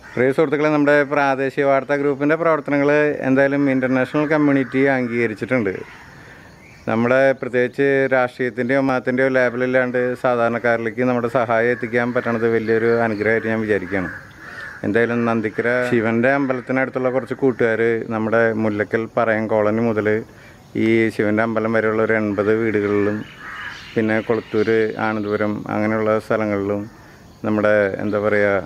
പ്രിയ സുഹൃത്തുക്കളെ നമ്മുടെ പ്രാദേശിക വാർത്താ ഗ്രൂപ്പിൻ്റെ പ്രവർത്തനങ്ങൾ എന്തായാലും ഇൻ്റർനാഷണൽ കമ്മ്യൂണിറ്റി അംഗീകരിച്ചിട്ടുണ്ട് നമ്മുടെ പ്രത്യേകിച്ച് രാഷ്ട്രീയത്തിൻ്റെയോ മതത്തിൻ്റെയോ ലേബലില്ലാണ്ട് സാധാരണക്കാരിലേക്ക് നമ്മുടെ സഹായം എത്തിക്കാൻ പറ്റണത് വലിയൊരു അനുഗ്രഹമായിട്ട് ഞാൻ വിചാരിക്കുകയാണ് എന്തായാലും നന്ദിക്കര ശിവൻ്റെ അമ്പലത്തിനടുത്തുള്ള കുറച്ച് കൂട്ടുകാർ നമ്മുടെ മുല്ലക്കൽ പറയം കോളനി മുതൽ ഈ ശിവൻ്റെ അമ്പലം വരെയുള്ള ഒരു എൺപത് വീടുകളിലും പിന്നെ കൊളത്തൂർ ആനന്ദപുരം അങ്ങനെയുള്ള സ്ഥലങ്ങളിലും നമ്മുടെ എന്താ പറയുക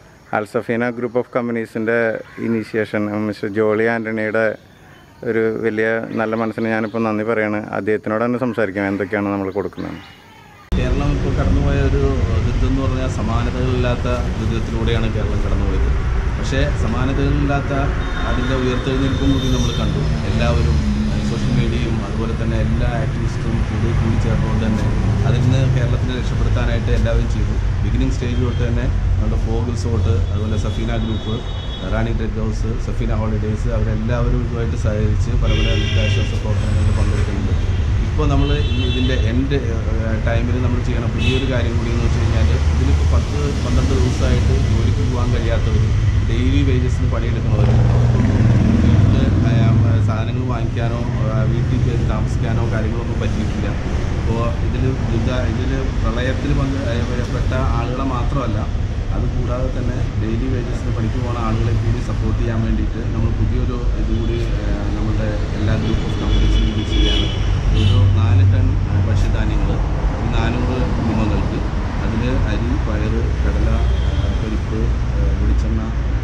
അൽസഫീന ഗ്രൂപ്പ് ഓഫ് കമ്പനീസിൻ്റെ ഇനീഷ്യേഷൻ മിസ്റ്റർ ജോളി ആൻ്റണിയുടെ ഒരു വലിയ നല്ല മനസ്സിന് ഞാനിപ്പോൾ നന്ദി പറയാണ് അദ്ദേഹത്തിനോട് തന്നെ സംസാരിക്കാം എന്തൊക്കെയാണ് നമ്മൾ കൊടുക്കുന്നത് കേരളം ഇപ്പോൾ കടന്നുപോയ ഒരു ദുരിതം എന്ന് പറഞ്ഞാൽ സമാനതകളില്ലാത്ത ദുരിതത്തിലൂടെയാണ് കേരളം കടന്നുപോയത് പക്ഷേ സമാനതകളില്ലാത്ത അതിൻ്റെ ഉയർത്തെഴുന്നേൽപ്പും കൂടി നമ്മൾ കണ്ടു എല്ലാവരും സോഷ്യൽ മീഡിയയും അതുപോലെ തന്നെ എല്ലാ ആക്ടിവിസ്റ്റും കൂടി കൂടി ചേർന്നുകൊണ്ട് തന്നെ അതിൽ നിന്ന് കേരളത്തിനെ രക്ഷപ്പെടുത്താനായിട്ട് എല്ലാവരും ചെയ്തു ബിഗിനിങ് സ്റ്റേജ് തൊട്ട് തന്നെ നമ്മുടെ ഫോഗ് റിസോർട്ട് അതുപോലെ Safeena group Rani dead house Safeena holidays അവരെല്ലാവരും ഇതുമായിട്ട് സഹകരിച്ച് പല പല ദുരിതാശ്വാസ പ്രവർത്തനങ്ങളിൽ പങ്കെടുക്കുന്നുണ്ട് ഇപ്പോൾ നമ്മൾ ഇതിൻ്റെ എൻഡ് ടൈമിൽ നമ്മൾ ചെയ്യണ പുതിയൊരു കാര്യം കൂടി എന്ന് വെച്ച് കഴിഞ്ഞാൽ ഇതിലിപ്പോൾ പത്ത് പന്ത്രണ്ട് ദിവസമായിട്ട് ജോലിക്ക് പോകാൻ കഴിയാത്തവർ ഡെയിലി വേജസിന് പണിയെടുക്കുന്നവർ അവർക്കൊന്നും വീട്ടിൽ സാധനങ്ങൾ വാങ്ങിക്കാനോ ആ, വീട്ടിൽ കയറി താമസിക്കാനോ കാര്യങ്ങളൊന്നും പറ്റിയിട്ടില്ല അപ്പോൾ ഇതിൽ ദുരിത ഇതിൽ പ്രളയത്തിൽ പങ്ക് ഏ, പെട്ട ആളുകളെ മാത്രമല്ല അതുകൂടാതെ തന്നെ ഡെയിലി വേജസിന് പണിക്ക് പോകുന്ന ആളുകളെ കൂടി സപ്പോർട്ട് ചെയ്യാൻ വേണ്ടിയിട്ട് നമ്മൾ പുതിയൊരു ഇതുകൂടി ഏ, നമ്മുടെ എല്ലാ ഗ്രൂപ്പ് ഓഫ് കമ്പനീസിനും കൂടി ചെയ്യാണ് ഒരു നാല് ടൺ ആ, ഭക്ഷ്യധാന്യങ്ങൾ ഈ നാനൂറ് കുടുംബങ്ങൾക്ക് അതിൽ അരി പയറ് കടല ആ, പരിപ്പ് ആ, വെളിച്ചെണ്ണ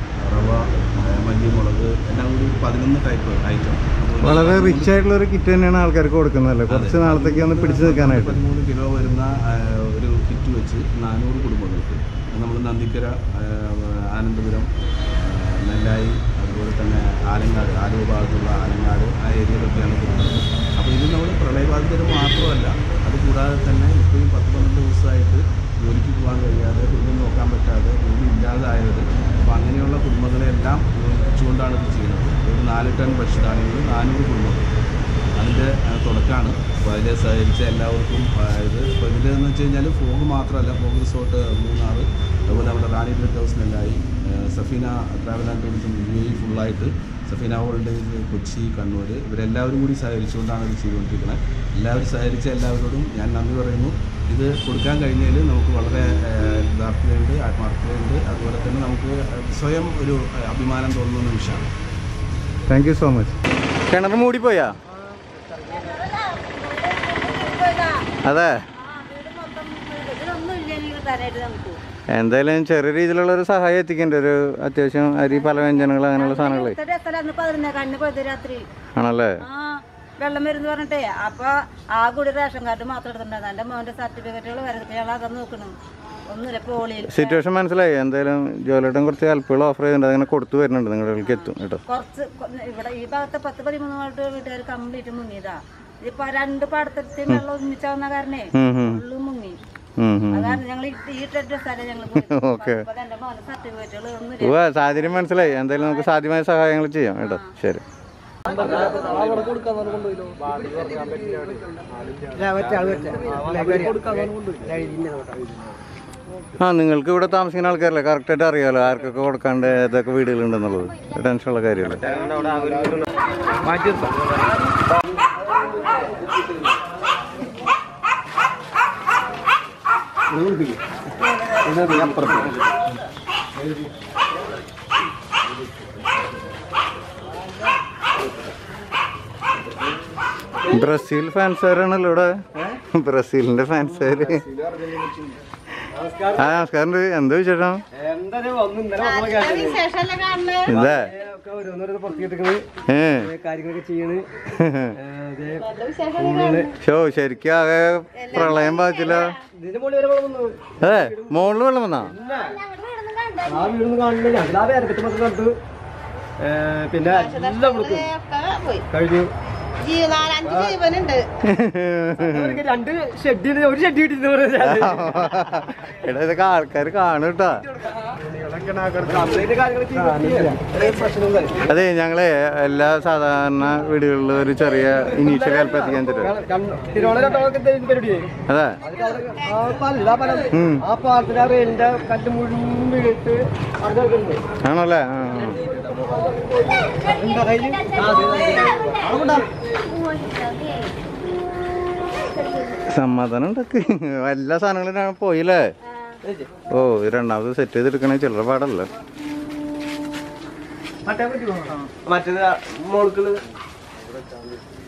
റവ ആ, മല്ലി മുളക് എല്ലാം കൂടി പതിനൊന്ന് ടൈപ്പ് ഐറ്റം വളരെ റിച്ച് ആയിട്ടുള്ള ഒരു കിറ്റ് തന്നെയാണ് ആൾക്കാർക്ക് കൊടുക്കുന്നതല്ലേ കുറച്ച് നാളത്തേക്ക് ഒന്ന് പിടിച്ചു നിൽക്കാനായിട്ട് പതിമൂന്ന് കിലോ വരുന്ന ആ, ഒരു കിറ്റ് വെച്ച് നാനൂറ് കുടുംബങ്ങൾക്ക് നമ്മൾ നന്ദിക്കര ആ, ആനന്ദപുരം ആ, നെല്ലായി അതുപോലെ തന്നെ ആലങ്ങാട് ആലുവ ഭാഗത്തുള്ള ആലങ്ങാട് ആ ഏരിയയിലൊക്കെയാണ് കൊടുക്കുന്നത് അപ്പോൾ ഇത് നമ്മൾ പ്രളയബാധിതർ മാത്രമല്ല അത് കൂടാതെ തന്നെ ഇപ്പോഴും പത്ത് പന്ത്രണ്ട് ദിവസമായിട്ട് ജോലിക്ക് പോകാൻ കഴിയാതെ കുടുംബം നോക്കാൻ പറ്റാതെ ജോലി ഇല്ലാതായവർ അപ്പോൾ അങ്ങനെയുള്ള കുടുംബങ്ങളെല്ലാം യോജിപ്പിച്ചുകൊണ്ടാണ് ഇത് ചെയ്യുന്നത് ഒരു നാല് ടൺ ഭക്ഷ്യധാന്യങ്ങൾ നാനൂറ് കുടുംബങ്ങൾ അതിൻ്റെ തുടക്കമാണ് അപ്പോൾ അതിൽ സഹകരിച്ച എല്ലാവർക്കും ആ, ഇത് ഇപ്പോൾ ഇതിലെന്ന് വെച്ച് കഴിഞ്ഞാൽ ഫോഗ് മാത്രമല്ല ഫോഗ് റിസോർട്ട് മൂന്നാർ അതുപോലെ നമ്മുടെ റാണി ഡ്രഗ് ഹൗസ് നെല്ലായി ആ, Safeena travel and tourism U A ഫുള്ളായിട്ട് സഫീന ഹോളിഡേയ്സ് കൊച്ചി കണ്ണൂർ ഇവരെല്ലാവരും കൂടി സഹകരിച്ചുകൊണ്ടാണ് ഇത് ചെയ്തുകൊണ്ടിരിക്കുന്നത് എല്ലാവരും സഹകരിച്ച എല്ലാവരോടും ഞാൻ നന്ദി പറയുന്നു ഇത് കൊടുക്കാൻ കഴിഞ്ഞതിൽ നമുക്ക് വളരെ ആ, യഥാർത്ഥതയുണ്ട് ആത്മാർത്ഥതയുണ്ട് അതുപോലെ തന്നെ നമുക്ക് സ്വയം ഒരു ആ, അഭിമാനം തോന്നുന്ന നിമിഷമാണ് താങ്ക് യു സോ മച്ച് കിണർ മൂടിപ്പോയാ അതെ ഇതൊന്നും ഇല്ല നിങ്ങൾ തരായിട്ട് നമുക്ക് എന്തായാലും ചെറിയ രീതിയിലുള്ള ഒരു സഹായം എത്തിക്കണ്ടേ ഒരു അത്യാവശ്യം അരി പല വ്യഞ്ജനങ്ങൾ അങ്ങനെയുള്ള സാധനങ്ങൾ ഇത്ര സ്ഥലം പതിനൊന്നേ കണ്ണ് പോയത് രാത്രി ആണല്ലേ ആ വെള്ളം വരുന്ന പറഞ്ഞിട്ടേ അപ്പൊ ആ കൂടി റേഷൻ കാർഡ് മാത്രം എടുത്തിട്ടുണ്ടായിരുന്നു എന്റെ മോന്റെ സർട്ടിഫിക്കറ്റുകൾ വരുന്നത് ഞങ്ങൾ അതൊന്നും നോക്കണം ഒന്നുമില്ല പോളിയിൽ സിറ്റുവേഷൻ മനസ്സിലായി എന്തായാലും ജോലിയുടെ കുറച്ച് ഹെൽപ്പുകൾ ഓഫർ ചെയ്തിട്ടുണ്ട് അങ്ങനെ കൊടുത്തു വരുന്നുണ്ട് നിങ്ങളിലേക്ക് എത്തും കേട്ടോ കുറച്ച് കൊ- ഇവിടെ ഈ ഭാഗത്ത് പത്ത് പതിമൂന്ന് പാട്ട് വീട്ടുകാർ കംപ്ലീറ്റ് മുങ്ങിയതാ ഇതിപ്പോ രണ്ട് പാടത്തെ വെള്ളം ഒന്നിച്ചാവുന്ന കാരണേ ഉം, ഉം, ഫുള്ള് മുങ്ങി ഉം, ഉം. അതാണ് ഞങ്ങൾ ഈ ഡ്രസ്സാണ് ഞങ്ങൾ ഓക്കെ എന്റെ മോന്റെ സർട്ടിഫിക്കറ്റുകൾ ഒന്നും ഉവ്വ സാഹചര്യം മനസ്സിലായി എന്തായാലും നമുക്ക് സാധ്യമായ സഹായങ്ങൾ ചെയ്യാം കേട്ടോ ശരി ആ നിങ്ങൾക്ക് ഇവിടെ താമസിക്കുന്ന ആൾക്കാരല്ലേ കറക്റ്റായിട്ട് അറിയാലോ ആർക്കൊക്കെ കൊടുക്കാണ്ട് ഏതൊക്കെ വീടുകളുണ്ടെന്നുള്ളത് ടെൻഷനുള്ള കാര്യമല്ലേ ബ്രസീൽ ഫാൻസുകാരാണല്ലോ ഇവിടെ ബ്രസീലിന്റെ ഫാൻസുകാര് ആ നമസ്കാരം എന്താ വിശേഷം ഇതാ ഏ കാര്യങ്ങളൊക്കെ ചെയ്യണ് ഷോ ശരിക്കും ആകെ പ്രളയം ബാധിച്ചില്ല ഇതിന്റെ മുകളിൽ വരെ വെള്ളം വന്നു അതെ മുകളിൽ വെള്ളം വന്നാ ആ വീടൊന്നും കാണില്ല ഞങ്ങൾ ആ പേരക്കത്ത് മൊത്തം കണ്ടു ഏ, പിന്നെ എല്ലാം കൊടുക്കും കഴിഞ്ഞു നാലഞ്ച് ജീവനുണ്ട് അവർക്ക് രണ്ട് ഷെഡിന് ഒരു ഷെഡ് കിട്ടിയെന്ന് പറഞ്ഞാൽ എടാ ഇതൊക്കെ ആൾക്കാർ കാണും കേട്ടാ കംപ്ലൈന്റ് കാര്യങ്ങളൊക്കെ പ്രശ്നങ്ങൾ അതെ ഞങ്ങളെ എല്ലാ സാധാരണ വീടുകളിലും ഒരു ചെറിയ ഇനീഷ്യൽ ഹെൽപ്പ് എത്തിക്കാൻ തരും തിരുവോണരട്ടൊക്കെ പരിപാടി അതെ അതിൽ അവിടെ ആ പാലില്ല ആ പാലം ഉം. ആ പാലത്തിന്റെ ആ റെയിലിന്റെ കല്ല് മുഴുവൻ വീണിട്ട് അവിടെ കിടക്കുന്നുണ്ട്. ആണല്ലേ ആ ആ. എന്താ കയ്യില്? ആ, അതെ, അതെ. അവിടെ സമാധാനം ഉണ്ടാക്ക് എല്ലാ സാധനങ്ങളും ഞാൻ പോയില്ലേ ഓ ഇത് രണ്ടാമത് സെറ്റ് ചെയ്തെടുക്കണേ ചില്ലറ പാടല്ല മറ്റേ പറ്റുമോ? മറ്റേത് മോൾക്കുള്ളത്